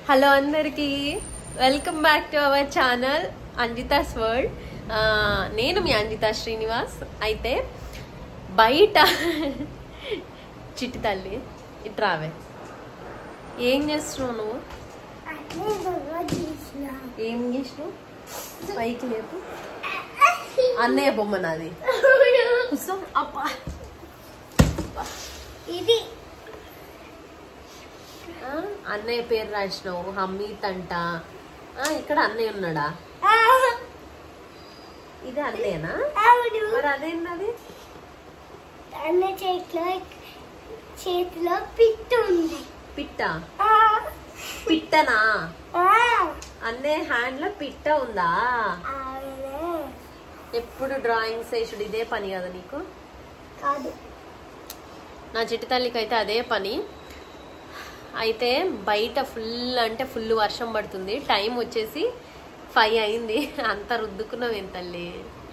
Hello అందరికి welcome back to our channel Anjitha's world నేను మీ అంజిత శ్రీనివాస్ అయితే బయట చిట్టి తల్లి ఇట్రావే ఏం చేస్తున్నావు నువ్వు ఏం చేసినావు పైకి లేపు అన్నయ్య బొమ్మ నాది కూర్చో. అబ్బా ఇది ఆ, అన్నయ్య పేరు రాసినావు హమీత్ అంట ఆ, ఇక్కడ అన్నయ్య ఉన్నాడా ఇది అన్నయ్యనా అవును మరి అదేంటది అన్న చేతిలో చేతిలో పిట్టు ఉంది పిట్ట ఆ, పిట్టనా ఆ, అన్నయ్య హ్యాండ్ లో పిట్ట ఉందా అవును. ఎప్పుడు డ్రాయింగ్స్ వేసుడు ఇదే పని కదా నీకు కాదు నా చిట్టి తల్లికి అయితే అదే పని అయితే బయట ఫుల్ అంటే ఫుల్ వర్షం పడుతుంది టైం వచ్చేసి ఫైవ్ అయింది అంత రుద్దుకున్నాం ఏం తల్లి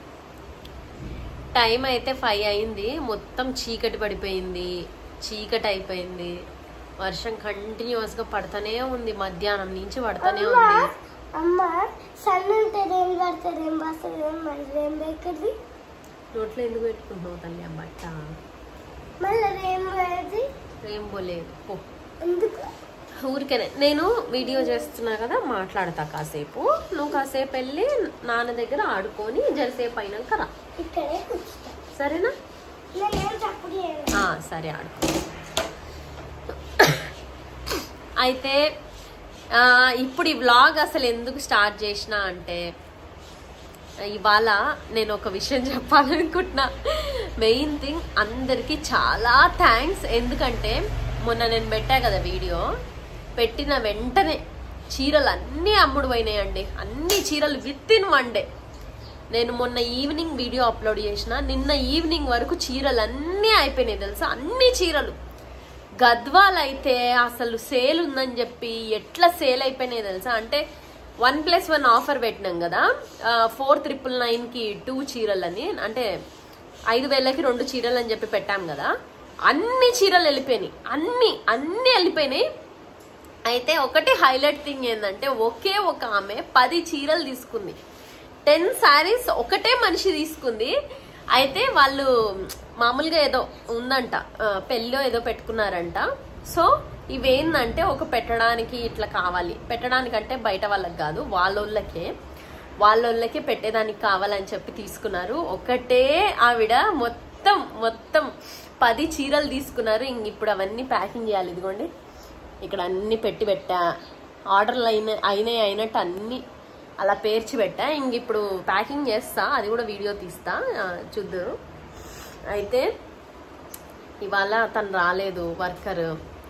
టైం అయితే ఫైవ్ అయింది మొత్తం చీకటి పడిపోయింది చీకటి అయిపోయింది వర్షం కంటిన్యూస్ గా పడతానే ఉంది మధ్యాహ్నం నుంచి పడతానే అమ్మ ఉంది అమ్మ సన్ ఉంటుంది ఏం పడుతుంది ఏం వస్తుంది ఏం మళ్ళీ ఏం బెక్కది నోట్లో ఎందుకు పెట్టుకుంటున్నావు తల్లి ఆ బట్ట మళ్ళీ ఏం పోయేది రెయిన్బో లేదు పో ఎందుకు ఊరికేనే నేను వీడియో చేస్తున్నా కదా మాట్లాడతా కాసేపు నువ్వు కాసేపు వెళ్ళి నాన్న దగ్గర ఆడుకొని జరసేపు అయినాక రా ఇక్కడే కూర్చుంటా సరేనా నేనేం చెప్పలేదు ఆ, సరే ఆడుకో అయితే ఆ, ఇప్పుడు ఈ వ్లాగ్ అసలు ఎందుకు స్టార్ట్ చేసిన అంటే ఇవాళ నేను ఒక విషయం చెప్పాలనుకుంటున్నా మెయిన్ థింగ్ అందరికీ చాలా థ్యాంక్స్ ఎందుకంటే మొన్న నేను పెట్టా కదా వీడియో పెట్టిన వెంటనే చీరలు అన్నీ అమ్ముడు పోయినాయండి అన్ని చీరలు విత్ ఇన్ వన్ డే నేను మొన్న ఈవినింగ్ వీడియో అప్లోడ్ చేసిన నిన్న ఈవినింగ్ వరకు చీరలు అన్నీ అయిపోయినాయి తెలుసా అన్ని చీరలు గద్వాల్ అయితే అసలు సేల్ ఉందని చెప్పి ఎట్లా సేల్ అయిపోయినాయి తెలుసా అంటే వన్ ప్లస్ వన్ ఆఫర్ పెట్టినాం కదా ఫోర్ త్రిపుల్ నైన్ కి టూ చీరలని అంటే ఐదు వేలకి రెండు చీరలు అని చెప్పి పెట్టాం కదా అన్ని చీరలు వెళ్ళిపోయినాయి అన్ని అన్ని వెళ్ళిపోయినాయి అయితే ఒకటి హైలైట్ థింగ్ ఏంటంటే ఒకే ఒక ఆమె పది చీరలు తీసుకుంది టెన్ శారీస్ ఒకటే మనిషి తీసుకుంది అయితే వాళ్ళు మామూలుగా ఏదో ఉందంట ఆ, పెళ్ళో ఏదో పెట్టుకున్నారంట సో ఇవేందంటే ఒక పెట్టడానికి ఇట్లా కావాలి పెట్టడానికంటే బయట వాళ్ళకి కాదు వాళ్ళోళ్ళకే వాళ్ళోళ్ళకే పెట్టేదానికి కావాలని చెప్పి తీసుకున్నారు ఒకటే ఆవిడ మొత్తం మొత్తం పది చీరలు తీసుకున్నారు ఇంక ఇప్పుడు అవన్నీ ప్యాకింగ్ చేయాలి ఇదిగోండి ఇక్కడ అన్ని పెట్టి పెట్టా ఆర్డర్లు అయిన అయినాయి అయినట్టు అన్ని అలా పేర్చి పెట్టా ఇంక ఇప్పుడు ప్యాకింగ్ చేస్తా అది కూడా వీడియో తీస్తా ఆ, చూద్దురు అయితే ఇవాళ తను రాలేదు వర్కర్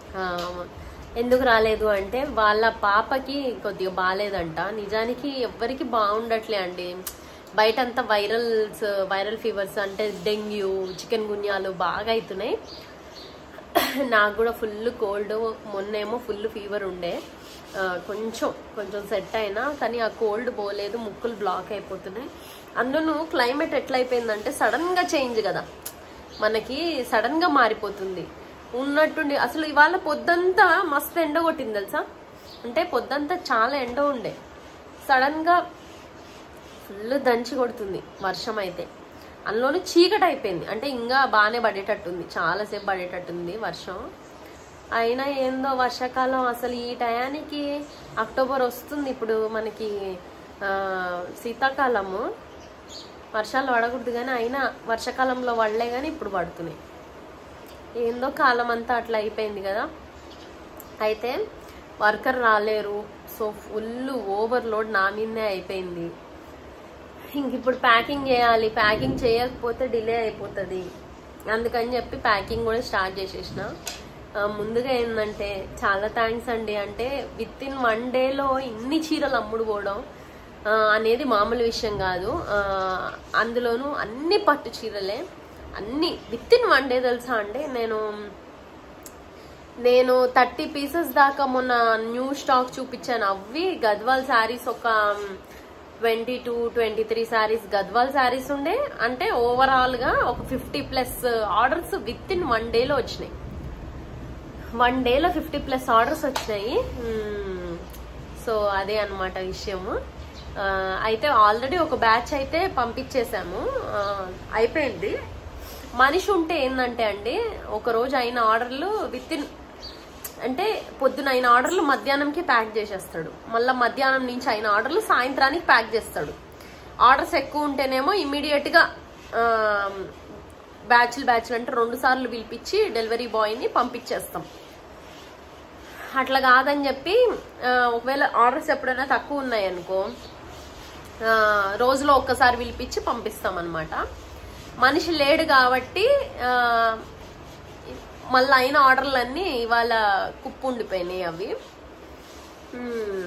ఎందుకు రాలేదు అంటే వాళ్ళ పాపకి కొద్దిగా బాగాలేదంట నిజానికి ఎవ్వరికి బాగుండట్లే అండి బయట అంతా వైరల్స్ వైరల్ ఫీవర్స్ అంటే డెంగ్యూ చికెన్ గున్యాలు బాగా అవుతున్నాయి నాకు కూడా ఫుల్ కోల్డ్ మొన్నేమో ఫుల్ ఫీవర్ ఉండే ఆ, కొంచెం కొంచెం సెట్ అయినా కానీ ఆ కోల్డ్ పోలేదు ముక్కులు బ్లాక్ అయిపోతున్నాయి అందులో క్లైమేట్ ఎట్లా అయిపోయిందంటే సడన్ గా చేంజ్ కదా మనకి సడన్ గా మారిపోతుంది ఉన్నట్టుండి అసలు ఇవాళ పొద్దంతా మస్తు ఎండ కొట్టింది తెలుసా అంటే పొద్దంతా చాలా ఎండ ఉండే సడన్ గా ఫుల్ దంచి కొడుతుంది వర్షం అయితే అందులోనూ చీకటి అయిపోయింది అంటే ఇంకా బాగానే పడేటట్టుంది చాలాసేపు పడేటట్టుంది వర్షం అయినా ఏందో వర్షాకాలం అసలు ఈ టయానికి అక్టోబర్ వస్తుంది ఇప్పుడు మనకి ఆ, శీతాకాలము వర్షాలు పడకూడదు కానీ అయినా వర్షాకాలంలో పడలే కానీ ఇప్పుడు పడుతున్నాయి ఏందో కాలం అంతా అట్లా అయిపోయింది కదా అయితే వర్కర్ రాలేరు సో ఫుల్ ఓవర్లోడ్ నా మీదే అయిపోయింది ఇంక ఇప్పుడు ప్యాకింగ్ చేయాలి ప్యాకింగ్ చేయకపోతే డిలే అయిపోతుంది అందుకని చెప్పి ప్యాకింగ్ కూడా స్టార్ట్ చేసేసిన ఆ, ముందుగా ఏంటంటే చాలా థ్యాంక్స్ అండి అంటే విత్ ఇన్ వన్ డేలో ఇన్ని చీరలు అమ్ముడు పోవడం ఆ, అనేది మామూలు విషయం కాదు ఆ, అందులోనూ అన్ని పట్టు చీరలే అన్ని విత్ ఇన్ వన్ డే తెలుసా అండి నేను నేను థర్టీ పీసెస్ దాకా మొన్న న్యూ స్టాక్ చూపించాను అవి గద్వాల్ శారీస్ ఒక twenty two twenty three saris Gadwal saris ఉండే అంటే ఓవరాల్ గా ఒక fifty plus orders within one డేలో వచ్చినాయి వన్ డేలో ఫిఫ్టీ ప్లస్ ఆర్డర్స్ వచ్చినాయి మ్మ్. సో అదే అన్నమాట విషయము ఆ, అయితే ఆల్రెడీ ఒక బ్యాచ్ అయితే పంపించేశాము ఆ, అయిపోయింది మనిషి ఉంటే ఏంటంటే అండి ఒక రోజు అయిన ఆర్డర్లు విత్ ఇన్ అంటే పొద్దున అయిన ఆర్డర్లు మధ్యాహ్నంకి ప్యాక్ చేసేస్తాడు మళ్ళీ మధ్యాహ్నం నుంచి అయిన ఆర్డర్లు సాయంత్రానికి ప్యాక్ చేస్తాడు ఆర్డర్స్ ఎక్కువ ఉంటేనేమో ఇమీడియట్గా బ్యాచ్లు బ్యాచ్లు అంటే రెండు సార్లు పిలిపించి డెలివరీ బాయ్ని పంపించేస్తాం అట్లా కాదని చెప్పి ఆ, ఒకవేళ ఆర్డర్స్ ఎప్పుడైనా తక్కువ ఉన్నాయనుకో ఆ, రోజులో ఒక్కసారి పిలిపించి పంపిస్తాం అనమాట మనిషి లేడు కాబట్టి ఆ, మళ్ళీ అయిన ఆర్డర్లన్నీ ఇవాళ కుప్పు ఉండిపోయినాయి అవి మ్మ్.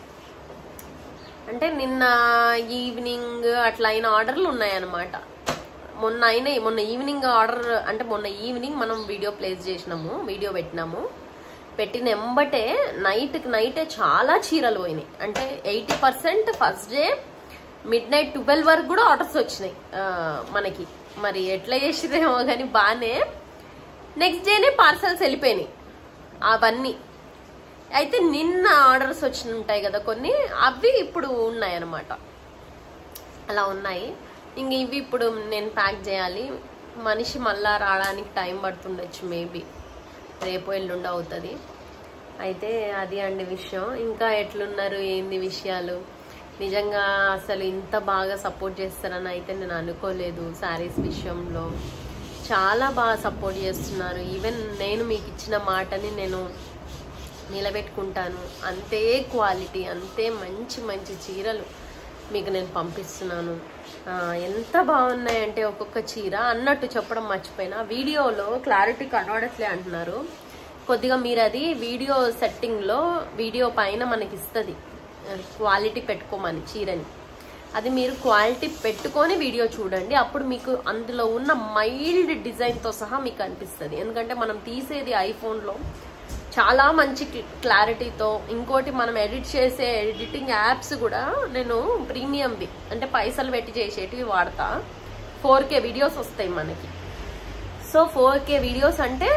అంటే నిన్న ఈవినింగ్ అట్లా అయిన ఆర్డర్లు ఉన్నాయన్నమాట మొన్న అయినాయి మొన్న ఈవినింగ్ ఆర్డర్ అంటే మొన్న ఈవినింగ్ మనం వీడియో ప్లేస్ చేసినాము వీడియో పెట్టినాము పెట్టిన ఎంబటే నైట్కి నైటే చాలా చీరలు పోయినాయి అంటే eighty percent first day midnight twelve వరకు కూడా ఆర్డర్స్ వచ్చినాయి ఆ, మనకి మరి ఎట్లా చేసిరేమో కానీ బాగానే నెక్స్ట్ డేనే పార్సల్స్ వెళ్ళిపోయినాయి అవన్నీ అయితే నిన్న ఆర్డర్స్ వచ్చి ఉంటాయి కదా కొన్ని అవి ఇప్పుడు ఉన్నాయి అన్నమాట అలా ఉన్నాయి ఇంక ఇవి ఇప్పుడు నేను ప్యాక్ చేయాలి మనిషి మళ్ళా రావడానికి టైం పడుతుండొచ్చు మేబీ రేపు ఎల్లుండి అవుతుంది అయితే అది అండి విషయం ఇంకా ఎట్లున్నారు ఏంది విషయాలు నిజంగా అసలు ఇంత బాగా సపోర్ట్ చేస్తారని అయితే నేను అనుకోలేదు శారీస్ విషయంలో చాలా బాగా సపోర్ట్ చేస్తున్నారు ఈవెన్ నేను మీకు ఇచ్చిన మాటని నేను నిలబెట్టుకుంటాను అంతే క్వాలిటీ అంతే మంచి మంచి చీరలు మీకు నేను పంపిస్తున్నాను ఆ, ఎంత బాగున్నాయంటే ఒక్కొక్క చీర అన్నట్టు చెప్పడం మర్చిపోయినా వీడియోలో క్లారిటీ కనబడట్లే అంటున్నారు కొద్దిగా మీరు అది వీడియో సెట్టింగ్లో వీడియో పైన మనకి ఇస్తుంది క్వాలిటీ పెట్టుకోమని చీరని అది మీరు క్వాలిటీ పెట్టుకొని వీడియో చూడండి అప్పుడు మీకు అందులో ఉన్న మైల్డ్ డిజైన్తో సహా మీకు అనిపిస్తుంది ఎందుకంటే మనం తీసేది ఐఫోన్లో చాలా మంచి క్లారిటీతో ఇంకోటి మనం ఎడిట్ చేసే ఎడిటింగ్ యాప్స్ కూడా నేను ప్రీమియంవి అంటే పైసలు పెట్టి చేసేటివి వాడతా ఫోర్ కే వీడియోస్ వస్తాయి మనకి సో ఫోర్ కే వీడియోస్ అంటే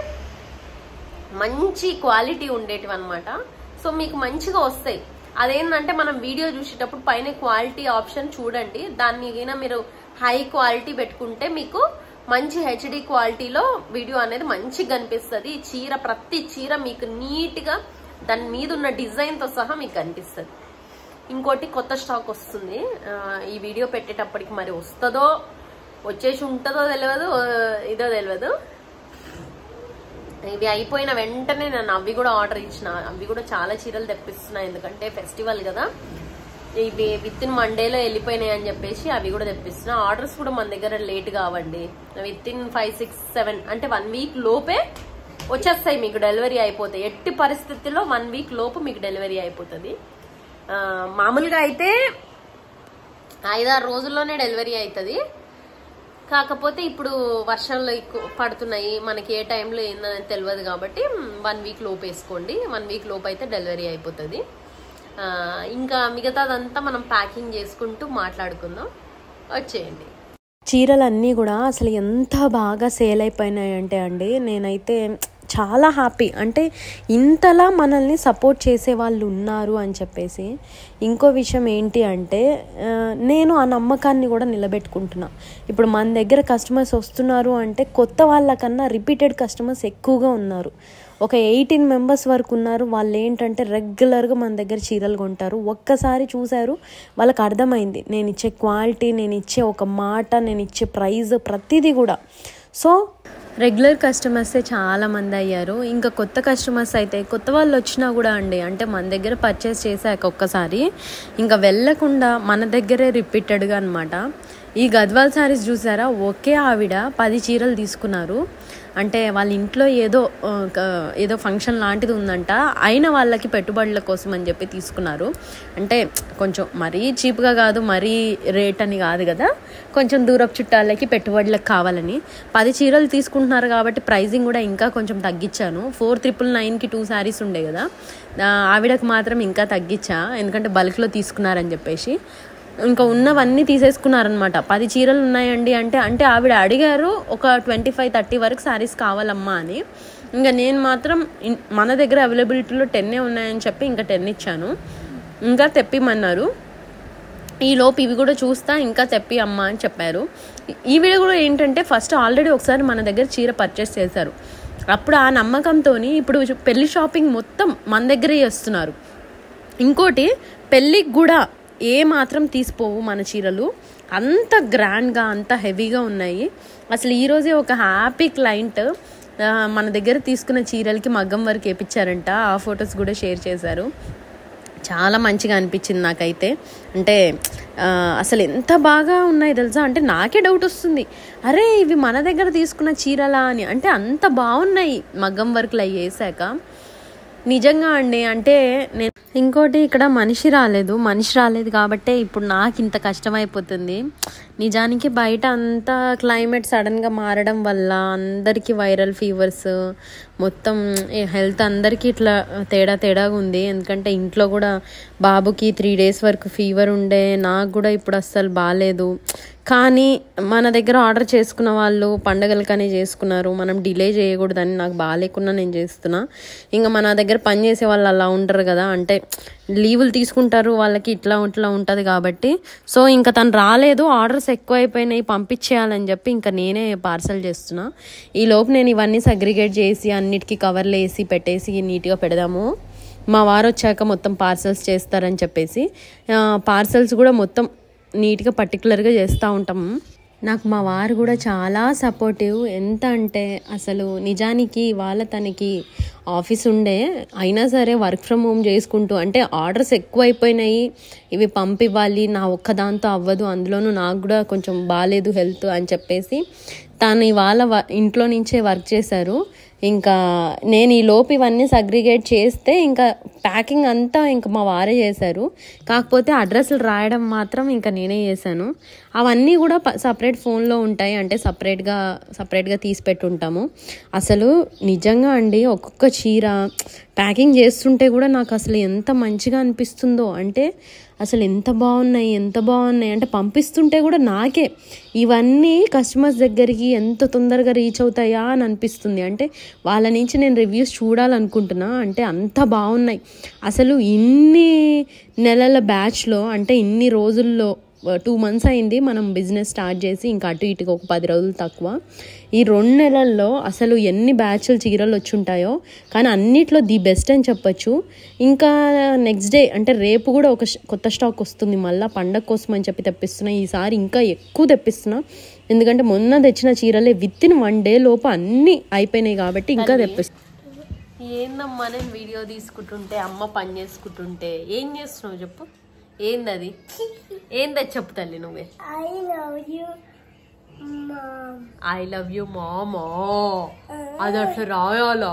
మంచి క్వాలిటీ ఉండేటివి అనమాట సో మీకు మంచిగా వస్తాయి అదేంటంటే మనం వీడియో చూసేటప్పుడు పైన క్వాలిటీ ఆప్షన్ చూడండి దాన్ని గిన మీరు హై క్వాలిటీ పెట్టుకుంటే మీకు మంచి హెచ్డి క్వాలిటీలో వీడియో అనేది మంచిగా కనిపిస్తుంది ఈ చీర ప్రతి చీర మీకు నీట్గా దాని మీద ఉన్న డిజైన్తో సహా మీకు కనిపిస్తుంది ఇంకోటి కొత్త స్టాక్ వస్తుంది ఆ, ఈ వీడియో పెట్టేటప్పటికి మరి వస్తుందో వచ్చేసి ఉంటుందో తెలియదు ఆ, ఇదో తెలియదు ఇవి అయిపోయిన వెంటనే నేను అవి కూడా ఆర్డర్ ఇచ్చిన అవి కూడా చాలా చీరలు తెప్పిస్తున్నా ఎందుకంటే ఫెస్టివల్ కదా ఇవి విత్ ఇన్ మండేలో వెళ్ళిపోయినాయి అని చెప్పేసి అవి కూడా తెప్పిస్తున్నా ఆర్డర్స్ కూడా మన దగ్గర లేట్ కావండి within five six seven అంటే వన్ వీక్ లోపే వచ్చేస్తాయి మీకు డెలివరీ అయిపోతాయి ఎట్టి పరిస్థితుల్లో వన్ వీక్ లోపు మీకు డెలివరీ అయిపోతుంది ఆ, మామూలుగా అయితే ఐదారు రోజుల్లోనే డెలివరీ అవుతుంది కాకపోతే ఇప్పుడు వర్షాలు ఎక్కువ పడుతున్నాయి మనకి ఏ టైంలో ఏందని తెలియదు కాబట్టి వన్ వీక్ లోపు వేసుకోండి వన్ వీక్ లోపు అయితే డెలివరీ అయిపోతుంది ఆ, ఇంకా మిగతాదంతా మనం ప్యాకింగ్ చేసుకుంటూ మాట్లాడుకుందాం వచ్చేయండి చీరలన్నీ కూడా అసలు ఎంత బాగా సేల్ అయిపోయినాయి అంటే అండి నేనైతే చాలా హ్యాపీ అంటే ఇంతలా మనల్ని సపోర్ట్ చేసే వాళ్ళు ఉన్నారు అని చెప్పేసి ఇంకో విషయం ఏంటి అంటే ఆ, నేను ఆ నమ్మకాన్ని కూడా నిలబెట్టుకుంటున్నా ఇప్పుడు మన దగ్గర కస్టమర్స్ వస్తున్నారు అంటే కొత్త వాళ్ళకన్నా రిపీటెడ్ కస్టమర్స్ ఎక్కువగా ఉన్నారు ఒక ఎయిటీన్ మెంబర్స్ వరకు ఉన్నారు వాళ్ళు ఏంటంటే రెగ్యులర్గా మన దగ్గర చీరలు కొంటారు ఒక్కసారి చూశారు వాళ్ళకి అర్థమైంది నేను ఇచ్చే క్వాలిటీ నేను ఇచ్చే ఒక మాట నేను ఇచ్చే ప్రైజ్ ప్రతిదీ కూడా సో రెగ్యులర్ కస్టమర్సే చాలా మంది అయ్యారు ఇంకా కొత్త కస్టమర్స్ అయితే కొత్త వాళ్ళు వచ్చినా కూడా అండి అంటే మన దగ్గర పర్చేస్ చేశాక ఒక్కసారి ఇంకా వెళ్ళకుండా మన దగ్గరే రిపీటెడ్గా అనమాట ఈ గద్వాల్ సారీస్ చూసారా ఒకే ఆవిడ పది చీరలు తీసుకున్నారు అంటే వాళ్ళ ఇంట్లో ఏదో ఆ, క- ఏదో ఫంక్షన్ లాంటిది ఉందంట అయిన వాళ్ళకి పెట్టుబడుల కోసం అని చెప్పి తీసుకున్నారు అంటే కొంచెం మరీ చీప్గా కాదు మరీ రేట్ అని కాదు కదా కొంచెం దూరపు చుట్టాలకి పెట్టుబడులకు కావాలని పది చీరలు తీసుకుంటున్నారు కాబట్టి ప్రైజింగ్ కూడా ఇంకా కొంచెం తగ్గించాను ఫోర్ త్రిపుల్ నైన్కి టూ శారీస్ ఉండే కదా ఆ, ఆవిడకి మాత్రం ఇంకా తగ్గించా ఎందుకంటే బల్క్లో తీసుకున్నారని చెప్పేసి ఇంకా ఉన్నవన్నీ తీసేసుకున్నారనమాట పది చీరలు ఉన్నాయండి అంటే అంటే ఆవిడ అడిగారు ఒక ట్వంటీ ఫైవ్ థర్టీ వరకు శారీస్ కావాలమ్మా అని ఇంకా నేను మాత్రం ఇన్- మన దగ్గర అవైలబిలిటీలో టెన్నే ఉన్నాయని చెప్పి ఇంకా టెన్ ఇచ్చాను ఇంకా తెప్పిమన్నారు ఈలోపు ఇవి కూడా చూస్తా ఇంకా తెప్పి అమ్మ అని చెప్పారు ఈ వీడియో కూడా ఏంటంటే ఫస్ట్ ఆల్రెడీ ఒకసారి మన దగ్గర చీర పర్చేస్ చేశారు అప్పుడు ఆ నమ్మకంతో ఇప్పుడు పెళ్లి షాపింగ్ మొత్తం మన దగ్గరే చేస్తున్నారు ఇంకోటి పెళ్ళికి కూడా ఏ మాత్రం తీసిపోవు మన చీరలు అంత గ్రాండ్గా అంత హెవీగా ఉన్నాయి అసలు ఈరోజే ఒక హ్యాపీ క్లయింట్ ఆ, మన దగ్గర తీసుకున్న చీరలకి మగ్గం వరకు వేపించారంట ఆ ఫొటోస్ కూడా షేర్ చేశారు చాలా మంచిగా అనిపించింది నాకైతే అంటే ఆ, అసలు ఎంత బాగా ఉన్నాయి తెలుసా అంటే నాకే డౌట్ వస్తుంది అరే ఇవి మన దగ్గర తీసుకున్న చీరలా అని అంటే అంత బాగున్నాయి మగ్గం వర్క్లు అవి వేసాక నిజంగా అండి అంటే నేను ఇంకోటి ఇక్కడ మనిషి రాలేదు మనిషి రాలేదు కాబట్టే ఇప్పుడు నాకు ఇంత కష్టమైపోతుంది నిజానికి బయట అంతా క్లైమేట్ సడన్గా మారడం వల్ల అందరికీ వైరల్ ఫీవర్స్ మొత్తం హెల్త్ అందరికీ ఇట్లా తేడా తేడాగా ఉంది ఎందుకంటే ఇంట్లో కూడా బాబుకి త్రీ డేస్ వరకు ఫీవర్ ఉండే నాకు కూడా ఇప్పుడు అస్సలు బాగాలేదు కానీ మన దగ్గర ఆర్డర్ చేసుకున్న వాళ్ళు పండగలకనే చేసుకున్నారు మనం డిలే చేయకూడదని నాకు బాగాలేకున్నా నేను చేస్తున్నా ఇంకా మన దగ్గర పని చేసే వాళ్ళు అలా ఉంటారు కదా అంటే లీవులు తీసుకుంటారు వాళ్ళకి ఇట్లా ఇట్లా ఉంటుంది కాబట్టి సో ఇంకా తను రాలేదు ఆర్డర్స్ ఎక్కువ అయిపోయినాయి పంపించేయాలని చెప్పి ఇంకా నేనే పార్సల్ చేస్తున్నా ఈ లోపు నేను ఇవన్నీ సగ్రిగేట్ చేసి అన్నిటికీ కవర్లు వేసి పెట్టేసి నీట్గా పెడదాము మా వారు వచ్చాక మొత్తం పార్సల్స్ చేస్తారని చెప్పేసి పార్సల్స్ కూడా మొత్తం నీట్గా పర్టికులర్గా చేస్తూ ఉంటాం నాకు మా వారు కూడా చాలా సపోర్టివ్ ఎంత అంటే అసలు నిజానికి వాళ్ళ తనకి ఆఫీస్ ఉండే అయినా సరే వర్క్ ఫ్రమ్ హోమ్ చేసుకుంటూ అంటే ఆర్డర్స్ ఎక్కువ అయిపోయినాయి ఇవి పంపివ్వాలి నా ఒక్కదాంతో అవ్వదు అందులోనూ నాకు కూడా కొంచెం బాగాలేదు హెల్త్ అని చెప్పేసి తను ఇవాళ వ- ఇంట్లో నుంచే వర్క్ చేశారు ఇంకా నేను ఈ లోపు ఇవన్నీ సగ్రిగేట్ చేస్తే ఇంకా ప్యాకింగ్ అంతా ఇంకా మా వారే చేశారు కాకపోతే అడ్రస్లు రాయడం మాత్రం ఇంకా నేనే చేశాను అవన్నీ కూడా సపరేట్ ఫోన్లో ఉంటాయి అంటే సపరేట్గా సపరేట్గా తీసి పెట్టుంటాము అసలు నిజంగా అండి ఒక్కొక్క చీర ప్యాకింగ్ చేస్తుంటే కూడా నాకు అసలు ఎంత మంచిగా అనిపిస్తుందో అంటే అసలు ఎంత బాగున్నాయి ఎంత బాగున్నాయి అంటే పంపిస్తుంటే కూడా నాకే ఇవన్నీ కస్టమర్స్ దగ్గరికి ఎంత తొందరగా రీచ్ అవుతాయా అని అనిపిస్తుంది అంటే వాళ్ళ నుంచి నేను రివ్యూస్ చూడాలనుకుంటున్నా అంటే అంత బాగున్నాయి అసలు ఇన్ని నెలల బ్యాచ్లో అంటే ఇన్ని రోజుల్లో టూ మంత్స్ అయింది మనం బిజినెస్ స్టార్ట్ చేసి ఇంకా అటు ఇటుగా ఒక పది రోజులు తక్కువ ఈ రెండు నెలల్లో అసలు ఎన్ని బ్యాచ్లు చీరలు వచ్చి ఉంటాయో కానీ అన్నిట్లో ది బెస్ట్ అని చెప్పొచ్చు ఇంకా నెక్స్ట్ డే అంటే రేపు కూడా ఒక ష- కొత్త స్టాక్ వస్తుంది మళ్ళీ పండగ కోసం అని చెప్పి తెప్పిస్తున్నా ఈసారి ఇంకా ఎక్కువ తెప్పిస్తున్నా ఎందుకంటే మొన్న తెచ్చిన చీరలే విత్ ఇన్ వన్ డే లోపు అన్నీ అయిపోయినాయి కాబట్టి ఇంకా తెప్పిస్తున్నా ఏందమ్మా నేను వీడియో తీసుకుంటుంటే అమ్మ పని చేసుకుంటుంటే ఏం చేస్తున్నావు చెప్పు ఏందది ఏందది చెప్పు తల్లి నువ్వే I love you, mom. I love you mama అది అట్లా రాయాలా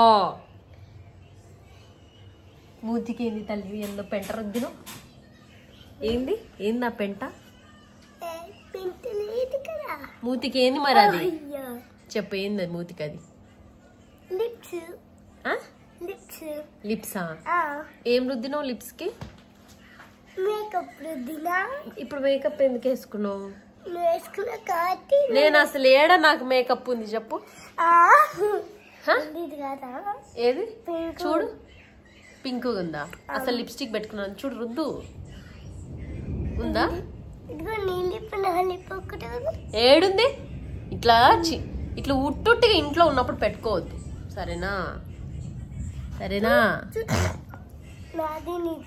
మూతికి ఏంది తల్లి ఎందో పెంట రుద్దిను ఏంది ఏంది ఆ పెంట పింక్ లేదు కదా మూతికి ఏంది మరి అది అయ్యో చెప్పు ఏంది అది మూతికి అది లిప్స్ ఆ? లిప్స్ లిప్సా ఆ ఏం రుద్దినావు లిప్స్కి మేకప్ రుద్దినా ఇప్పుడు మేకప్ ఎందుకు వేసుకున్నావు నువ్వు వేసుకున్న కాబట్టి నేను అసలు ఏడ నాకు మేకప్ ఉంది చెప్పు ఆ హ? ఇది కదా ఏది పింక్ చూడు పింక్ ఉందా అసలు లిప్స్టిక్ పెట్టుకున్నాను చూడు రుద్దు ఉందా ఇదిగో నీ లిప్ నా లిప్ ఒకటి ఉంది ఏడుంది ఇట్లా చి- ఇట్లా ఉట్టుట్టిగా ఇంట్లో ఉన్నప్పుడు పెట్టుకోవద్దు సరేనా సరేనా నాది నీది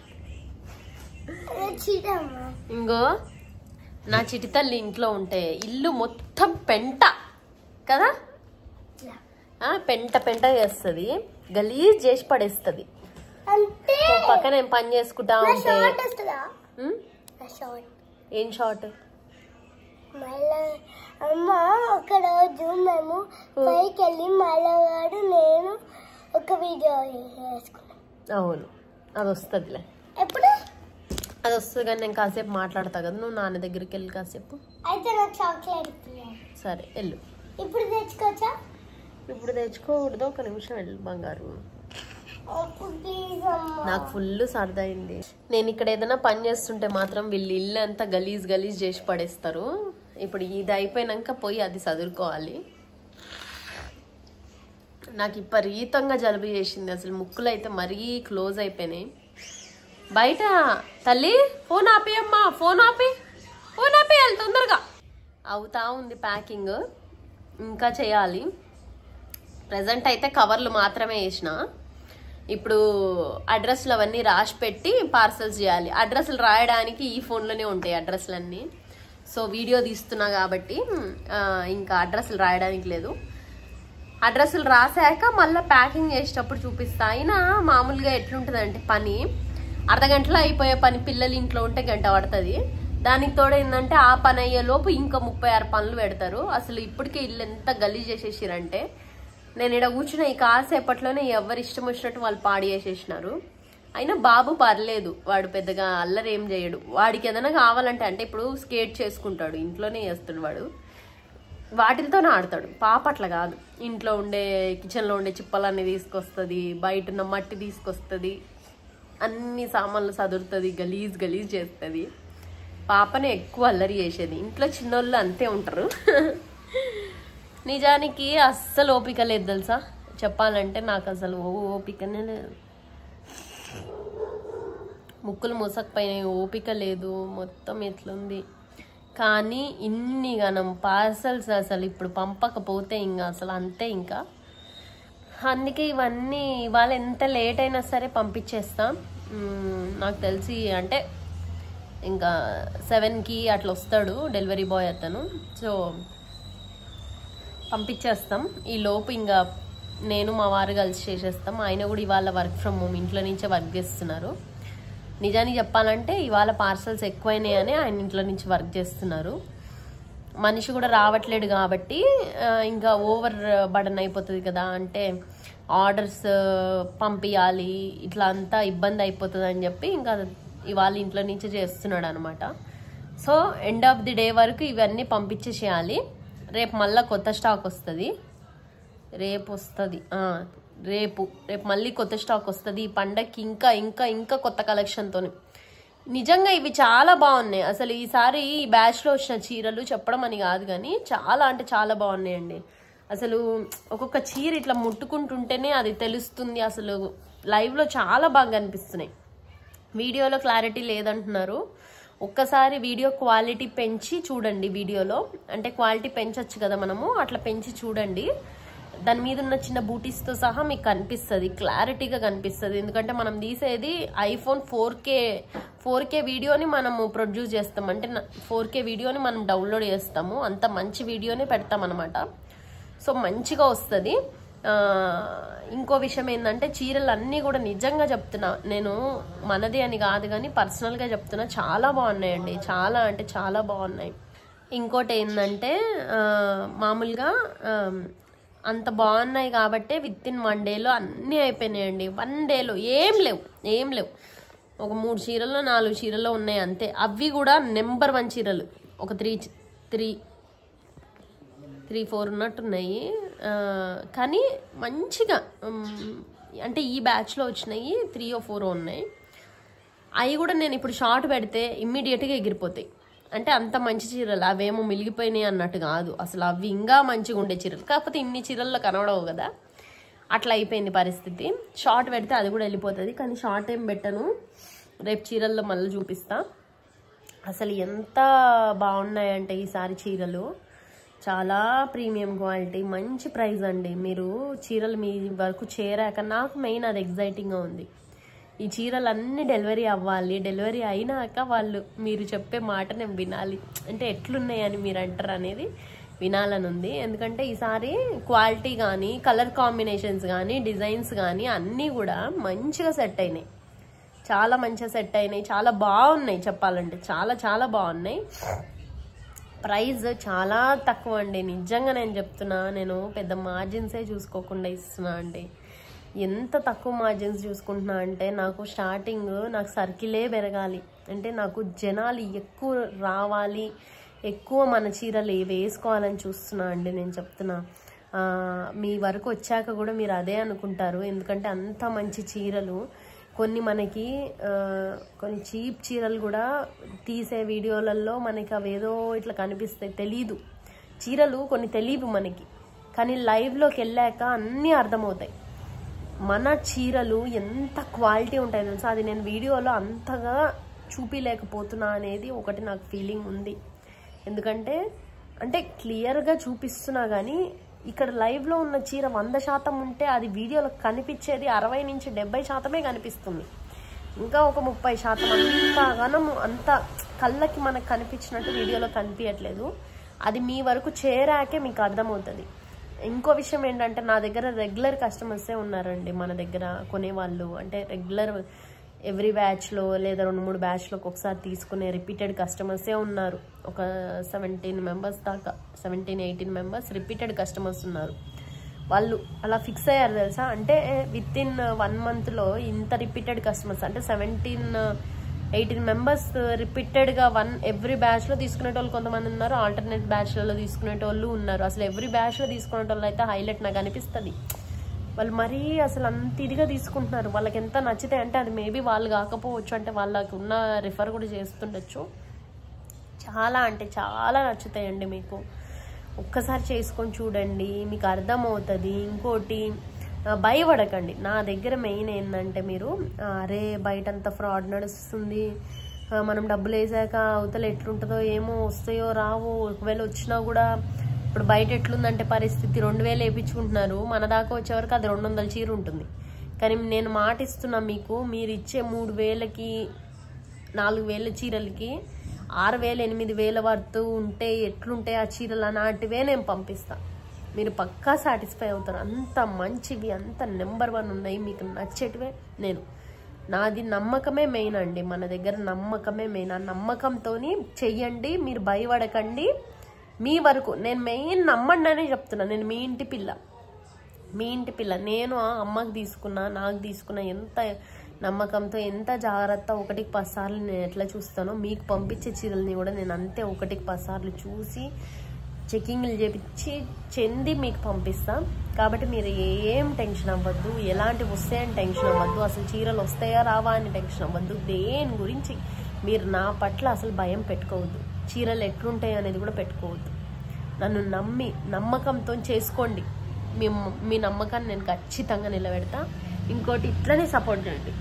అదే చీటమ్మా ఇంగో నా చిటి తల్లి ఇంట్లో ఉంటే ఇల్లు మొత్తం పెంట కదా ఇట్లా. ఆ, పెంట పెంట చేస్తుంది గలీజ్ చేసి పడేస్తుంది అంటే పక్కన ఏం పని చేసుకుంటా నా ఉంటే షార్ట్ వస్తుందా ఉమ్, నా షార్ట్ ఏం షార్ట్ మళ్ళా అమ్మ ఒక రోజు మేము పైకి వెళ్ళి మళ్ళవాడు నేను ఒక వీడియో వేసుకున్నాం అవును అది వస్తుందిలే ఎప్పుడు అది వస్తుంది కానీ నేను కాసేపు మాట్లాడతా కదా నువ్వు నాన్న దగ్గరికి వెళ్ళి కాసేపు అయితే నాకు చాక్లెట్ ఇప్పియ్యాలి. సరే వెళ్ళు ఇప్పుడు తెచ్చుకోవచ్చా ఇప్పుడు తెచ్చుకోకూడదు ఒక నిమిషం వెళ్ళు బంగారు అప్పుడు ప్లీజ్ అమ్మ నాకు ఫుల్ సరదైంది నేను ఇక్కడ ఏదైనా పని చేస్తుంటే మాత్రం వీళ్ళు ఇల్లు అంతా గలీజ్ గలీజ్ చేసి పడేస్తారు ఇప్పుడు ఇది అయిపోయినాక పోయి అది చదువుకోవాలి నాకు విపరీతంగా జలుబు చేసింది అసలు ముక్కులు అయితే మరీ క్లోజ్ అయిపోయినాయి బయట తల్లి ఫోన్ ఆపి అమ్మా ఫోన్ ఆపి ఫోన్ ఆపేయాలి తొందరగా అవుతా ఉంది ప్యాకింగ్ ఇంకా చేయాలి ప్రజెంట్ అయితే కవర్లు మాత్రమే వేసిన ఇప్పుడు అడ్రస్లు అవన్నీ రాసి పెట్టి పార్సల్స్ చేయాలి అడ్రస్లు రాయడానికి ఈ ఫోన్లోనే ఉంటాయి అడ్రస్లు అన్నీ సో వీడియో తీస్తున్నా కాబట్టి ఆ, ఇంకా అడ్రస్లు రాయడానికి లేదు అడ్రస్లు రాసాక మళ్ళీ ప్యాకింగ్ చేసేటప్పుడు చూపిస్తా అయినా మామూలుగా ఎట్లుంటుందంటే పని అర్ధ గంటలో అయిపోయే పని పిల్లలు ఇంట్లో ఉంటే గంట పడుతుంది దానికి తోడు ఏంటంటే ఆ పని అయ్యే లోపు ఇంకా ముప్పై ఆరు పనులు పెడతారు అసలు ఇప్పటికే ఇల్లు ఎంత గలీజ్ చేసేసిరంటే నేను ఇక్కడ కూర్చున్న ఈ కాసేపట్లోనే ఎవరి ఇష్టం వచ్చినట్టు వాళ్ళు పాడి చేసేసినారు అయినా బాబు పర్లేదు వాడు పెద్దగా అల్లరి ఏం చేయడు వాడికి ఏదైనా కావాలంటే అంటే ఇప్పుడు స్కేట్ చేసుకుంటాడు ఇంట్లోనే చేస్తాడు వాడు వాటితోనే ఆడతాడు పాప అట్లా కాదు ఇంట్లో ఉండే కిచెన్లో ఉండే చిప్పలన్నీ తీసుకొస్తుంది బయట ఉన్న మట్టి తీసుకొస్తుంది అన్ని సామాన్లు సదురుతుంది గలీజ్ గలీజ్ చేస్తుంది పాపనే ఎక్కువ అల్లరి చేసేది ఇంట్లో చిన్నోళ్ళు అంతే ఉంటారు నిజానికి అస్సలు ఓపిక లేదు తెలుసా చెప్పాలంటే నాకు అసలు ఓ ఓపికనే లేదు ముక్కులు మూసకపోయినాయి ఓపిక లేదు మొత్తం ఎట్లుంది కానీ ఇన్ని గనం పార్సల్స్ అసలు ఇప్పుడు పంపకపోతే ఇంకా అసలు అంతే ఇంకా అందుకే ఇవన్నీ ఇవాళ ఎంత లేట్ అయినా సరే పంపించేస్తాం మ్మ్, నాకు తెలిసి అంటే ఇంకా సెవెన్కి అట్లా వస్తాడు డెలివరీ బాయ్ అతను సో పంపించేస్తాం ఈ లోపు ఇంకా నేను మా వారు కలిసి చేసేస్తాం ఆయన కూడా ఇవాళ వర్క్ ఫ్రమ్ హోమ్ ఇంట్లో నుంచే వర్క్ చేస్తున్నారు నిజానికి చెప్పాలంటే ఇవాళ పార్సల్స్ ఎక్కువైనాయని ఆయన ఇంట్లో నుంచి వర్క్ చేస్తున్నారు మనిషి కూడా రావట్లేడు కాబట్టి ఆ, ఇంకా ఓవర్ బడన్ అయిపోతుంది కదా అంటే ఆర్డర్స్ పంపించాలి ఇట్లా అంతా ఇబ్బంది అయిపోతుంది అని చెప్పి ఇంకా ఇవాళ ఇంట్లో నుంచి చేస్తున్నాడు అనమాట so end of the day వరకు ఇవన్నీ పంపించేసేయాలి రేపు మళ్ళీ కొత్త స్టాక్ వస్తుంది రేపు వస్తుంది రేపు రేపు మళ్ళీ కొత్త స్టాక్ వస్తుంది ఈ పండగకి ఇంకా ఇంకా ఇంకా కొత్త కలెక్షన్తో నిజంగా ఇవి చాలా బాగున్నాయి అసలు ఈసారి ఈ బ్యాచ్లో వచ్చిన చీరలు చెప్పడం అని కాదు కానీ చాలా అంటే చాలా బాగున్నాయండి అసలు ఒక్కొక్క చీర ఇట్లా ముట్టుకుంటుంటేనే అది తెలుస్తుంది అసలు లైవ్లో చాలా బాగా అనిపిస్తున్నాయి వీడియోలో క్లారిటీ లేదంటున్నారు ఒక్కసారి వీడియో క్వాలిటీ పెంచి చూడండి వీడియోలో అంటే క్వాలిటీ పెంచొచ్చు కదా మనము అట్లా పెంచి చూడండి దాని మీద ఉన్న చిన్న బూటీస్తో సహా మీకు కనిపిస్తుంది క్లారిటీగా కనిపిస్తుంది ఎందుకంటే మనం తీసేది iPhone four K four K వీడియోని మనము ప్రొడ్యూస్ చేస్తాం అంటే ఫోర్ కే వీడియోని మనం డౌన్లోడ్ చేస్తాము అంత మంచి వీడియోనే పెడతాం అనమాట సో మంచిగా వస్తుంది ఆ, ఇంకో విషయం ఏంటంటే చీరలు అన్నీ కూడా నిజంగా చెప్తున్నా నేను మనది అని కాదు కానీ పర్సనల్గా చెప్తున్నా చాలా బాగున్నాయండి చాలా అంటే చాలా బాగున్నాయి ఇంకోటి ఏంటంటే ఆ, మామూలుగా ఆ, అంత బాగున్నాయి కాబట్టి విత్ ఇన్ వన్ డేలో అన్నీ అయిపోయినాయండి వన్ డేలో ఏం లేవు ఏం లేవు ఒక మూడు చీరల్లో నాలుగు చీరల్లో ఉన్నాయి అంతే అవి కూడా నెంబర్ వన్ చీరలు ఒక త్రీ త్రీ త్రీ ఫోర్ ఉన్నట్టున్నాయి ఆ, కానీ మంచిగా ఉమ్, అంటే ఈ బ్యాచ్లో వచ్చినాయి త్రీ ఓ ఫోర్ ఉన్నాయి అవి కూడా నేను ఇప్పుడు షార్ట్ పెడితే ఇమ్మీడియట్గా ఎగిరిపోతాయి అంటే అంత మంచి చీరలు అవేమో మిలిగిపోయినాయి అన్నట్టు కాదు అసలు అవి ఇంకా మంచిగా ఉండే చీరలు కాకపోతే ఇన్ని చీరల్లో కనబడవు కదా అట్లా అయిపోయింది పరిస్థితి షార్ట్ పెడితే అది కూడా వెళ్ళిపోతుంది కానీ షార్ట్ ఏం పెట్టను రేపు చీరల్లో మళ్ళీ చూపిస్తా అసలు ఎంత బాగున్నాయంటే ఈసారి చీరలు చాలా ప్రీమియం క్వాలిటీ మంచి ప్రైస్ అండి మీరు చీరలు మీ వరకు చేరాక నాకు మెయిన్ అది ఎగ్జైటింగ్గా ఉంది ఈ చీరలు అన్నీ డెలివరీ అవ్వాలి డెలివరీ అయినాక వాళ్ళు మీరు చెప్పే మాట నేను వినాలి అంటే ఎట్లున్నాయని మీరు అంటారు అనేది వినాలని ఉంది ఎందుకంటే ఈసారి క్వాలిటీ కానీ కలర్ కాంబినేషన్స్ కానీ డిజైన్స్ కానీ అన్నీ కూడా మంచిగా సెట్ అయినాయి చాలా మంచిగా సెట్ అయినాయి చాలా బాగున్నాయి చెప్పాలంటే చాలా చాలా బాగున్నాయి ప్రైస్ చాలా తక్కువ అండి నిజంగా నేను చెప్తున్నా నేను పెద్ద మార్జిన్సే చూసుకోకుండా ఇస్తున్నా అండి ఎంత తక్కువ మార్జిన్స్ చూసుకుంటున్నా అంటే నాకు స్టార్టింగ్ నాకు సర్కిలే పెరగాలి అంటే నాకు జనాలు ఎక్కువ రావాలి ఎక్కువ మన చీరలు ఏ వేసుకోవాలని చూస్తున్నా అండి నేను చెప్తున్నా ఆ, మీ వరకు వచ్చాక కూడా మీరు అదే అనుకుంటారు ఎందుకంటే అంత మంచి చీరలు కొన్ని మనకి ఆ, కొన్ని చీప్ చీరలు కూడా తీసే వీడియోలలో మనకి అవేదో ఇట్లా కనిపిస్తాయి తెలీదు చీరలు కొన్ని తెలియవు మనకి కానీ లైవ్లోకి వెళ్ళాక అన్నీ అర్థమవుతాయి మన చీరలు ఎంత క్వాలిటీ ఉంటాయి తెలుసా అది నేను వీడియోలో అంతగా చూపించలేకపోతున్నా అనేది ఒకటి నాకు ఫీలింగ్ ఉంది ఎందుకంటే అంటే క్లియర్గా చూపిస్తున్నా కానీ ఇక్కడ లైవ్లో ఉన్న చీర వంద శాతం ఉంటే అది వీడియోలో కనిపించేది అరవై నుంచి డెబ్బై శాతమే కనిపిస్తుంది ఇంకా ఒక ముప్పై శాతం అంతగానం అంత కళ్ళకి మనకు కనిపించినట్టు వీడియోలో కనిపించట్లేదు అది మీ వరకు చేరాకే మీకు అర్థమవుతుంది ఇంకో విషయం ఏంటంటే నా దగ్గర రెగ్యులర్ కస్టమర్సే ఉన్నారండి మన దగ్గర కొనేవాళ్ళు అంటే రెగ్యులర్ ఎవ్రీ బ్యాచ్లో లేదా రెండు మూడు బ్యాచ్లోకి ఒకసారి తీసుకునే రిపీటెడ్ కస్టమర్సే ఉన్నారు ఒక సెవెంటీన్ మెంబర్స్ దాకా seventeen eighteen members repeated customers ఉన్నారు వాళ్ళు అలా ఫిక్స్ అయ్యారు తెలుసా అంటే విత్ ఇన్ వన్ మంత్లో ఇంత రిపీటెడ్ కస్టమర్స్ అంటే సెవెంటీన్ ఎయిటీన్ మెంబర్స్ రిపీటెడ్గా వన్ ఎవ్రీ బ్యాచ్లో తీసుకునేటోళ్ళు కొంతమంది ఉన్నారు ఆల్టర్నేట్ బ్యాచ్లలో తీసుకునేటోళ్ళు ఉన్నారు అసలు ఎవ్రీ బ్యాచ్లో తీసుకునేటోళ్ళు అయితే హైలైట్ నాకు అనిపిస్తుంది వాళ్ళు మరీ అసలు అంత ఇదిగా తీసుకుంటున్నారు వాళ్ళకి ఎంత నచ్చితే అంటే అది మేబీ వాళ్ళు కాకపోవచ్చు అంటే వాళ్ళకి ఉన్న రిఫర్ కూడా చేస్తుండొచ్చు చాలా అంటే చాలా నచ్చుతాయండి మీకు ఒక్కసారి చేసుకొని చూడండి మీకు అర్థమవుతుంది ఇంకోటి ఆ, భయపడకండి నా దగ్గర మెయిన్ ఏంటంటే మీరు ఆ, అరే బయట అంత ఫ్రాడ్ నడుస్తుంది ఆ, మనం డబ్బులు వేసాక అవతల ఎట్లుంటుందో ఏమో వస్తాయో రావో ఒకవేళ వచ్చినా కూడా ఇప్పుడు బయట ఎట్లుందంటే పరిస్థితి రెండు వేలు వేయించుకుంటున్నారు మన దాకా వచ్చేవరకు అది రెండు వందల చీర ఉంటుంది కానీ నేను మాట ఇస్తున్నా మీకు మీరు ఇచ్చే మూడు వేలకి నాలుగు వేల చీరలకి ఆరు వేల ఎనిమిది వేల వరకు ఉంటే ఎట్లుంటాయి ఆ చీరలు అలాంటివే నేను పంపిస్తా మీరు పక్కా సాటిస్ఫై అవుతారు అంత మంచివి అంత నెంబర్ వన్ ఉన్నాయి మీకు నచ్చేటివే నేను నాది నమ్మకమే మెయిన్ అండి మన దగ్గర నమ్మకమే మెయిన్ ఆ నమ్మకంతో చెయ్యండి మీరు భయపడకండి మీ వరకు నేను మెయిన్ నమ్మండి అనే చెప్తున్నా నేను మీ ఇంటి పిల్ల మీ ఇంటి పిల్ల నేను ఆ అమ్మకి తీసుకున్నా నాకు తీసుకున్నా ఎంత నమ్మకంతో ఎంత జాగ్రత్త ఒకటికి పది సార్లు నేను ఎట్లా చూస్తానో మీకు పంపించే చీరల్ని కూడా నేను అంతే ఒకటికి పది సార్లు చూసి చెకింగ్లు చేపించి చెంది మీకు పంపిస్తా కాబట్టి మీరు ఏం టెన్షన్ అవ్వద్దు ఎలాంటి వస్తాయని టెన్షన్ అవ్వద్దు అసలు చీరలు వస్తాయా రావా అని టెన్షన్ అవ్వద్దు దేని గురించి మీరు నా పట్ల అసలు భయం పెట్టుకోవద్దు చీరలు ఎట్లుంటాయి అనేది కూడా పెట్టుకోవద్దు నన్ను నమ్మి నమ్మకంతో చేసుకోండి మీ మీ నమ్మకాన్ని నేను ఖచ్చితంగా నిలబెడతా ఇంకోటి ఇట్లనే సపోర్ట్ చేయండి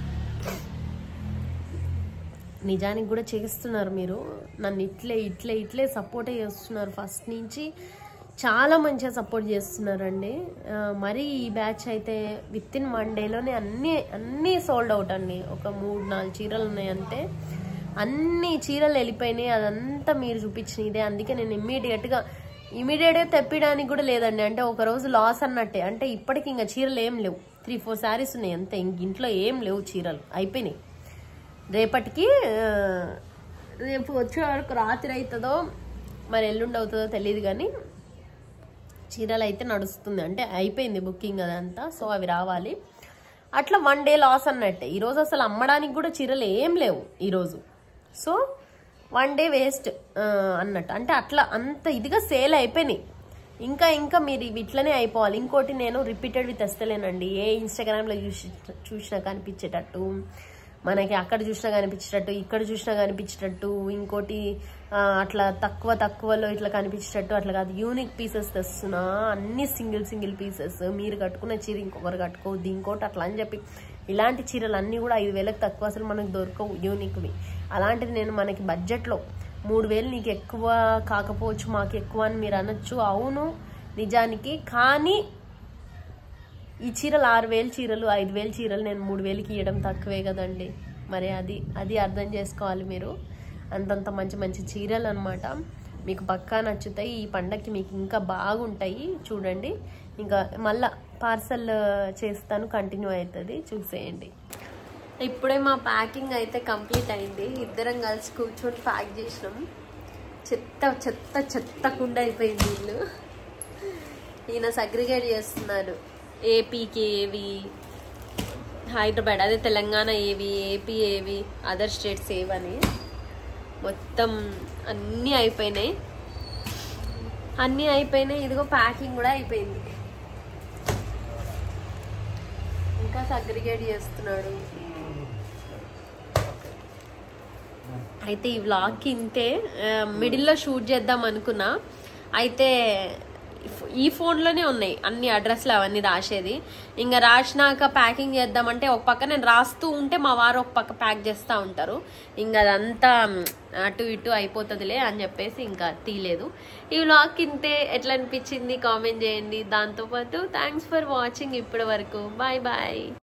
నిజానికి కూడా చేస్తున్నారు మీరు నన్ను ఇట్లే ఇట్లే ఇట్లే సపోర్టే చేస్తున్నారు ఫస్ట్ నుంచి చాలా మంచిగా సపోర్ట్ చేస్తున్నారండి ఆ, మరి ఈ బ్యాచ్ అయితే విత్ ఇన్ వన్ డేలోనే అన్నీ అన్నీ సోల్డ్ అవుట్ అండి ఒక మూడు నాలుగు చీరలు ఉన్నాయంటే అన్ని చీరలు వెళ్ళిపోయినాయి అదంతా మీరు చూపించిన ఇదే అందుకే నేను ఇమ్మీడియట్గా ఇమీడియట్గా తెప్పియడానికి కూడా లేదండి అంటే ఒక రోజు లాస్ అన్నట్టే అంటే ఇప్పటికి ఇంకా చీరలు ఏం లేవు త్రీ ఫోర్ శారీస్ ఉన్నాయి అంతే ఇంక ఇంట్లో ఏం లేవు చీరలు అయిపోయినాయి రేపటికి ఆ, రేపు వచ్చే వరకు రాత్రి అవుతుందో మరి ఎల్లుండి అవుతుందో తెలియదు కానీ చీరలు అయితే నడుస్తుంది అంటే అయిపోయింది బుకింగ్ అదంతా సో అవి రావాలి అట్లా వన్ డే లాస్ అన్నట్టే ఈరోజు అసలు అమ్మడానికి కూడా చీరలు ఏం లేవు ఈరోజు సో వన్ డే వేస్ట్ అన్నట్టు అంటే అట్లా అంత ఇదిగా సేల్ అయిపోయినాయి ఇంకా ఇంకా మీరు ఇవి ఇట్లనే అయిపోవాలి ఇంకోటి నేను రిపీటెడ్వి తెస్తలేనండి ఏ ఇన్స్టాగ్రామ్లో చూసి చూసినా కనిపించేటట్టు మనకి అక్కడ చూసినా కనిపించేటట్టు ఇక్కడ చూసినా కనిపించేటట్టు ఇంకోటి ఆ, అట్లా తక్కువ తక్కువలో ఇట్లా కనిపించేటట్టు అట్లా కాదు యూనిక్ పీసెస్ తెస్తున్నా అన్ని సింగిల్ సింగిల్ పీసెస్ మీరు కట్టుకున్న చీర ఇంకొకరు కట్టుకోవద్దు ఇంకోటి అట్లా అని చెప్పి ఇలాంటి చీరలు అన్నీ కూడా ఐదు వేలకు తక్కువ అసలు మనకు దొరకవు యూనిక్వి అలాంటిది నేను మనకి బడ్జెట్లో మూడు వేలు నీకు ఎక్కువ కాకపోవచ్చు మాకు ఎక్కువ అని మీరు అనొచ్చు అవును నిజానికి కానీ ఈ చీరలు ఆరు వేలు చీరలు ఐదు వేలు చీరలు నేను మూడు వేలకి ఇవ్వడం తక్కువే కదండి మరి అది అది అర్థం చేసుకోవాలి మీరు అంతంత మంచి మంచి చీరలు అనమాట మీకు పక్కా నచ్చుతాయి ఈ పండగకి మీకు ఇంకా బాగుంటాయి చూడండి ఇంకా మళ్ళా పార్సల్ చేస్తాను కంటిన్యూ అవుతుంది చూసేయండి ఇప్పుడే మా ప్యాకింగ్ అయితే కంప్లీట్ అయింది ఇద్దరం కలిసి కూర్చొని ప్యాక్ చేసినాం చెత్త చెత్త చెత్తకుండా అయిపోయింది ఇల్లు ఈయన సగ్రిగేట్ చేస్తున్నారు ఏపీకి ఏవి హైదరాబాద్ అదే తెలంగాణ ఏవి ఏపీ ఏవి అదర్ స్టేట్స్ ఏవని మొత్తం అన్నీ అయిపోయినాయి అన్నీ అయిపోయినాయి ఇదిగో ప్యాకింగ్ కూడా అయిపోయింది ఇంకా సగ్రిగేట్ చేస్తున్నాడు అయితే ఈ వ్లాగ్కి ఇంతే ఆ, మిడిల్లో షూట్ చేద్దాం అనుకున్నా అయితే ఈ ఫోన్లోనే ఉన్నాయి అన్ని అడ్రస్లు అవన్నీ రాసేది ఇంకా రాసినాక ప్యాకింగ్ చేద్దామంటే ఒక పక్క నేను రాస్తూ ఉంటే మా వారు ఒక పక్క ప్యాక్ చేస్తూ ఉంటారు ఇంకా అదంతా మ్, అటు ఇటు అయిపోతుందిలే అని చెప్పేసి ఇంకా తీయలేదు ఈ వ్లాగ్ ఇంతే ఎట్లా అనిపించింది కామెంట్ చేయండి దాంతోపాటు థ్యాంక్స్ ఫర్ వాచింగ్ ఇప్పటి వరకు బాయ్ బాయ్